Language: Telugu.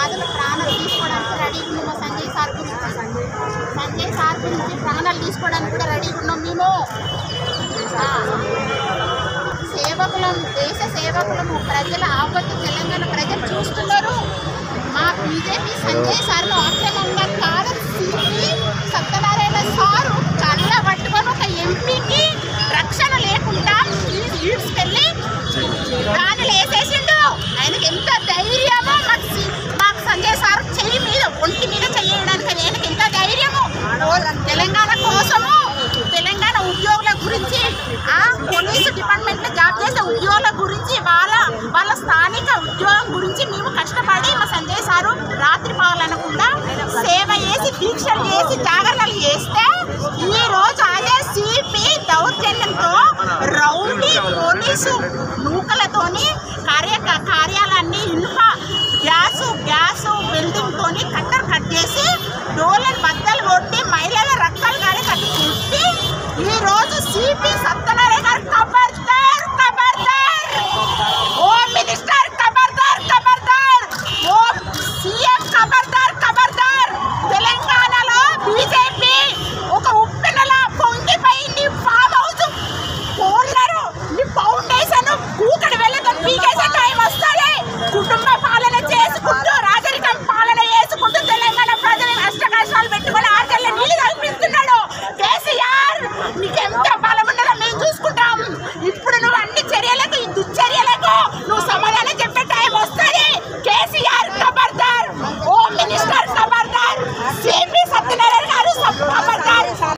బాధలు ప్రాణాలు తీసుకోవడానికి రెడీ ఉన్నాం మా సంజయ్ సార్ గురించి సంజయ్ సార్ గురించి ప్రాణాలు తీసుకోవడానికి కూడా రెడీ ఉన్నాం మేము ఆ. సేవకులం దేశ సేవకులము ప్రజల ఆపత్తు తెలంగాణ ప్రజలు చూస్తున్నారు మా బీజేపీ సంజయ్ సార్ను ఆక్రమంగా కాదు సిపి సత్యనారాయణ సారు కళ్ళ పట్టుకొని ఒక ఎంపీకి రక్షణ లేకుండా ఈడ్చుకెళ్ళి ప్రాణులు వేసేసిండు ఆయనకి ఎంత ధైర్యమో మాకు సి- మాకు సంజయ్ సార్ చెయ్యి మీద ఒంటి మీద చెయ్యడానికి ఆయనకి ఎంత ధైర్యము తెలంగాణ కోసము తెలంగాణ ఉద్యోగుల గురించి ఆ పోలీసు డిపార్ట్మెంట్ లో జాబ్ చేసే ఉద్యోగుల గురించి వాళ్ళ వాళ్ళ స్థానిక ఉద్యోగం గురించి మేము కష్టపడి మా సంజయ్ సారు రాత్రి పగలనకుండా సేవ చేసి దీక్షలు చేసి జాగరణలు చేస్తే ఈ రోజు అదే సిపి దౌర్జన్యంతో రౌడీ పోలీసు నూకలతోని కార్య కార్యాలన్నీ ఇనుప గ్యాస్ గ్యాస్